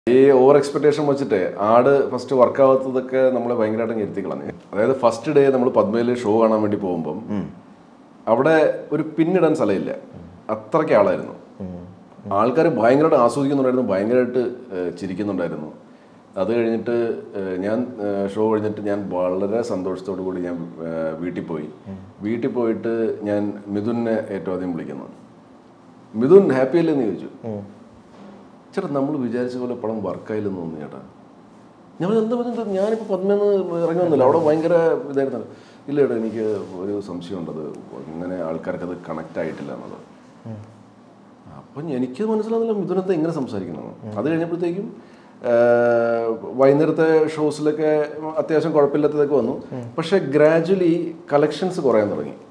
ഈ over expectation വെച്ചിട്ട് ആട് ഫസ്റ്റ് വർക്ക് ആവാത്തതൊക്കെ നമ്മളെ ഭയങ്കരമായിട്ട് ഇരുത്തി കളഞ്ഞു അതായത് ഫസ്റ്റ് ഡേ നമ്മൾ പത്മയിൽ ഷോ കാണാൻ വേണ്ടി പോകുമ്പം അവിടെ ഒരു പിന്നിടാൻ സ്ഥലമില്ല അത്രയ്ക്ക് ആളായിരുന്നു ആൾക്കാർ ഭയങ്കരമായിട്ട് ആസ്വദിക്കുന്നുണ്ടായിരുന്നു ഭയങ്കരമായിട്ട് ഏഹ്, ചിരിക്കുന്നുണ്ടായിരുന്നു അത് കഴിഞ്ഞിട്ട് ഏഹ്, ഞാൻ ഷോ കഴിഞ്ഞിട്ട് ഞാൻ വളരെ സന്തോഷത്തോടു കൂടി ഞാൻ ഏഹ്, വീട്ടിൽ പോയി വീട്ടിൽ പോയിട്ട് ഞാൻ മിഥുനെ ഏറ്റവും ആദ്യം വിളിക്കുന്നു മിഥുൻ ഹാപ്പി അല്ലേന്ന് ചോദിച്ചു ചേട്ടാ നമ്മൾ വിചാരിച്ച പോലെ പടം വർക്കായില്ലെന്ന് തോന്നുന്നു ചേട്ടാ ഞങ്ങൾ എന്താ പറഞ്ഞത് ഞാനിപ്പോൾ പത്മന്ന് ഇറങ്ങി വന്നില്ല അവിടെ ഭയങ്കര ഇതായിരുന്നു ഇല്ല ചേട്ടാ എനിക്ക് ഒരു സംശയമുണ്ടത് ഇങ്ങനെ ആൾക്കാർക്ക് അത് കണക്ട് ആയിട്ടില്ല എന്നുള്ളത് അപ്പം എനിക്ക് മനസ്സിലാകുന്നില്ല മിഥുനത്തെ എങ്ങനെ സംസാരിക്കണം അത് കഴിഞ്ഞപ്പോഴത്തേക്കും ആ, വൈകുന്നേരത്തെ ഷോസിലൊക്കെ അത്യാവശ്യം കുഴപ്പമില്ലാത്തതൊക്കെ വന്നു പക്ഷെ ഗ്രാജുവലി കളക്ഷൻസ് കുറയാൻ തുടങ്ങി